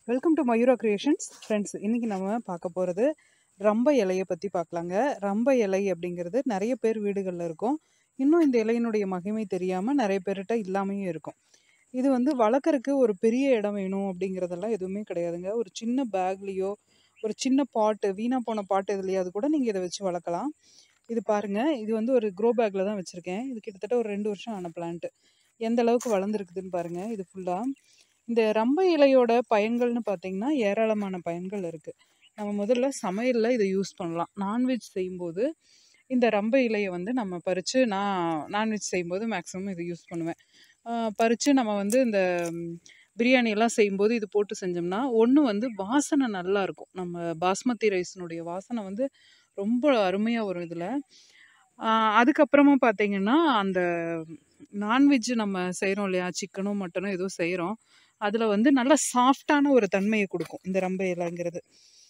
welcome to Mayura creations friends இன்றைக்கி நம்ம பார்க்க போகிறது ரம்ப இலையை பற்றி பார்க்கலாங்க ரம்ப இலை அப்படிங்கிறது நிறைய பேர் வீடுகளில் இருக்கும் இன்னும் இந்த இலையினுடைய மகிமை தெரியாமல் நிறைய பேர்கிட்ட இல்லாமையும் இருக்கும் இது வந்து வளர்க்குறக்கு ஒரு பெரிய இடம் வேணும் அப்படிங்கிறதெல்லாம் எதுவுமே கிடையாதுங்க ஒரு சின்ன பேக்லேயோ ஒரு சின்ன பாட்டு வீணாக போன பாட்டு எதுலையாவது கூட நீங்கள் இதை வச்சு வளர்க்கலாம் இது பாருங்கள் இது வந்து ஒரு க்ரோ பேக்கில் தான் வச்சுருக்கேன் இது கிட்டத்தட்ட ஒரு ரெண்டு வருஷம் ஆன பிளான்ட்டு எந்த அளவுக்கு வளர்ந்துருக்குதுன்னு பாருங்கள் இது ஃபுல்லாக இந்த ரம்ப இலையோட பயன்கள்னு பார்த்தீங்கன்னா ஏராளமான பயன்கள் இருக்குது நம்ம முதல்ல சமையலில் இதை யூஸ் பண்ணலாம் நான்வெஜ் செய்யும்போது இந்த ரம்ப இலையை வந்து நம்ம பறித்து நான் நான்வெஜ் செய்யும்போது மேக்ஸிமம் இதை யூஸ் பண்ணுவேன் பறித்து நம்ம வந்து இந்த ம், பிரியாணி எல்லாம் செய்யும்போது இது போட்டு செஞ்சோம்னா ஒன்று வந்து வாசனை நல்லா இருக்கும் நம்ம பாஸ்மதி ரைஸினுடைய வாசனை வந்து ரொம்ப அருமையாக வரும் இதில் அதுக்கப்புறமா பார்த்தீங்கன்னா அந்த நான்வெஜ் நம்ம செய்கிறோம் இல்லையா சிக்கனோ மட்டனோ ஏதோ செய்கிறோம் அதில் வந்து நல்ல சாஃப்டான ஒரு தன்மையை கொடுக்கும் இந்த ரம்ப இலைங்கிறது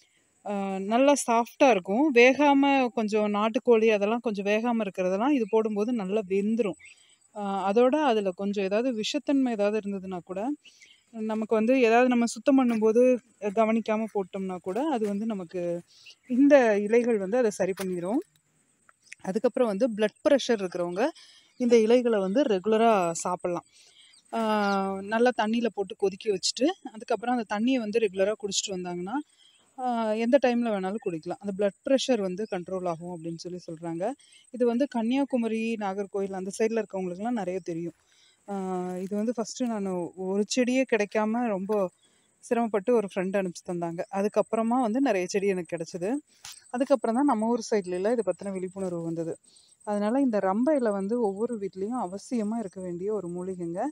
ஆஹ் நல்லா சாஃப்டாக இருக்கும் வேகாமல் கொஞ்சம் நாட்டுக்கோழி அதெல்லாம் கொஞ்சம் வேகாமல் இருக்கிறதெல்லாம் இது போடும்போது நல்லா வெந்துடும் அதோட அதில் கொஞ்சம் ஏதாவது விஷத்தன்மை ஏதாவது இருந்ததுன்னா கூட நமக்கு வந்து ஏதாவது நம்ம சுத்தம் பண்ணும்போது கவனிக்காமல் போட்டோம்னா கூட அது வந்து நமக்கு இந்த இலைகள் வந்து அதை சரி பண்ணிடும் அதுக்கப்புறம் வந்து blood ப்ரெஷர் இருக்கிறவங்க இந்த இலைகளை வந்து ரெகுலராக சாப்பிட்லாம் ஆஹ் நல்லா தண்ணியில் போட்டு கொதிக்க வச்சுட்டு அதுக்கப்புறம் அந்த தண்ணியை வந்து ரெகுலராக குடிச்சிட்டு வந்தாங்கன்னா ஆஹ் எந்த டைமில் வேணாலும் குடிக்கலாம் அந்த blood ப்ரெஷர் வந்து கண்ட்ரோல் ஆகும் அப்படின்னு சொல்லி சொல்கிறாங்க இது வந்து கன்னியாகுமரி நாகர்கோயில் அந்த சைடில் இருக்கவங்களுக்குலாம் நிறைய தெரியும் ஆஹ் இது வந்து ஃபஸ்ட்டு நான் ஒரு செடியே கிடைக்காம ரொம்ப சிரமப்பட்டு ஒரு ஃப்ரெண்ட் அனுப்பிச்சு தந்தாங்க அதுக்கப்புறமா வந்து நிறைய செடி எனக்கு கிடச்சிது அதுக்கப்புறம் தான் நம்ம ஊர் சைட்லலாம் இதை பற்றின விழிப்புணர்வு வந்தது அதனால் இந்த ரம்ப இலை வந்து ஒவ்வொரு வீட்லேயும் அவசியமாக இருக்க வேண்டிய ஒரு மூலிகைங்க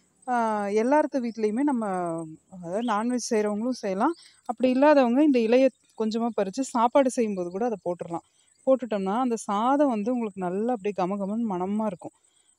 ஆஹ் எல்லார்த்து வீட்லேயுமே நம்ம அதாவது நான்வெஜ் செய்கிறவங்களும் செய்யலாம் அப்படி இல்லாதவங்க இந்த இலையை கொஞ்சமாக பறித்து சாப்பாடு செய்யும்போது கூட அதை போட்டுடலாம் போட்டுட்டோம்னா அந்த சாதம் வந்து உங்களுக்கு நல்லா அப்படியே கமகமன்னு மணமாக இருக்கும்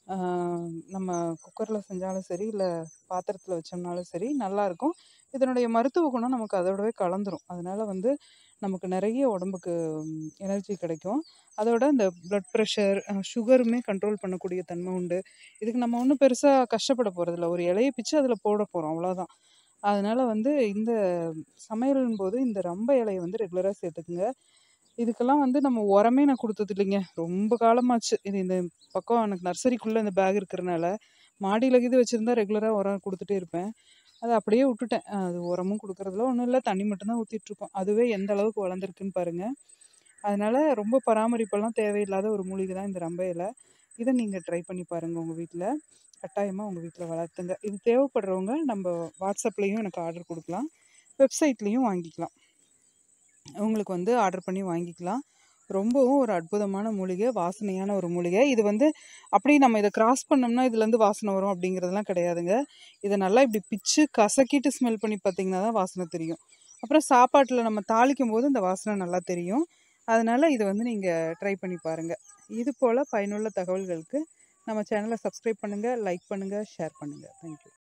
ஆஹ் நம்ம குக்கரில் செஞ்சாலும் சரி இல்லை பாத்திரத்தில் வச்சோம்னாலும் சரி நல்லாயிருக்கும் இதனுடைய மருத்துவ குணம் நமக்கு அதோடவே கலந்துரும் அதனால வந்து நமக்கு நிறைய உடம்புக்கு எனர்ஜி கிடைக்கும் அதோட இந்த blood ப்ரெஷர் சுகருமே கண்ட்ரோல் பண்ணக்கூடிய தன்மை உண்டு இதுக்கு நம்ம ஒன்றும் பெருசாக கஷ்டப்பட போகிறதில்ல ஒரு இலையை பிச்சு அதில் போட போகிறோம் அவ்வளோதான் அதனால வந்து இந்த சமையலின் போது இந்த ரம்ப இலையை வந்து ரெகுலராக சேர்த்துக்குங்க இதுக்கெல்லாம் வந்து நம்ம உரமே நான் கொடுத்தது இல்லைங்க ரொம்ப காலமாச்சு இது இந்த பக்கம் எனக்கு நர்சரிக்குள்ளே இந்த பேக் இருக்கிறனால மாடியில் இது வச்சுருந்தா ரெகுலராக உரம் கொடுத்துட்டே இருப்பேன் அதை அப்படியே விட்டுட்டேன் அது உரமும் கொடுக்குறதுல ஒன்றும் இல்லை தண்ணி மட்டும்தான் ஊற்றிட்டுருக்கோம் அதுவே எந்த அளவுக்கு வளர்ந்துருக்குன்னு பாருங்கள் அதனால ரொம்ப பராமரிப்பெல்லாம் தேவையில்லாத ஒரு மூலிகை தான் இந்த ரம்ப இலை இதை நீங்கள் ட்ரை பண்ணி பாருங்கள் உங்கள் வீட்டில் கட்டாயமாக உங்கள் வீட்டில் வளர்த்துங்க இது தேவைப்படுறவங்க நம்ம வாட்ஸ்அப்லேயும் எனக்கு ஆர்டர் கொடுக்கலாம் வெப்சைட்லேயும் வாங்கிக்கலாம் உங்களுக்கு வந்து ஆர்டர் பண்ணி வாங்கிக்கலாம் ரொம்பவும் ஒரு அற்புதமான மூலிகை வாசனையான ஒரு மூலிகை இது வந்து அப்படி நம்ம இதை கிராஸ் பண்ணோம்னா இதுலேருந்து வாசனை வரும் அப்படிங்கிறதெல்லாம் கிடையாதுங்க இதை நல்லா இப்படி பிச்சு கசக்கிட்டு ஸ்மெல் பண்ணி பார்த்தீங்கன்னா தான் வாசனை தெரியும் அப்புறம் சாப்பாட்டில் நம்ம தாளிக்கும் போது இந்த வாசனை நல்லா தெரியும் அதனால் இதை வந்து நீங்கள் ட்ரை பண்ணி பாருங்கள் இது போல் பயனுள்ள தகவல்களுக்கு நம்ம சேனலை சப்ஸ்கிரைப் பண்ணுங்கள் லைக் பண்ணுங்கள் ஷேர் பண்ணுங்கள் தேங்க்யூ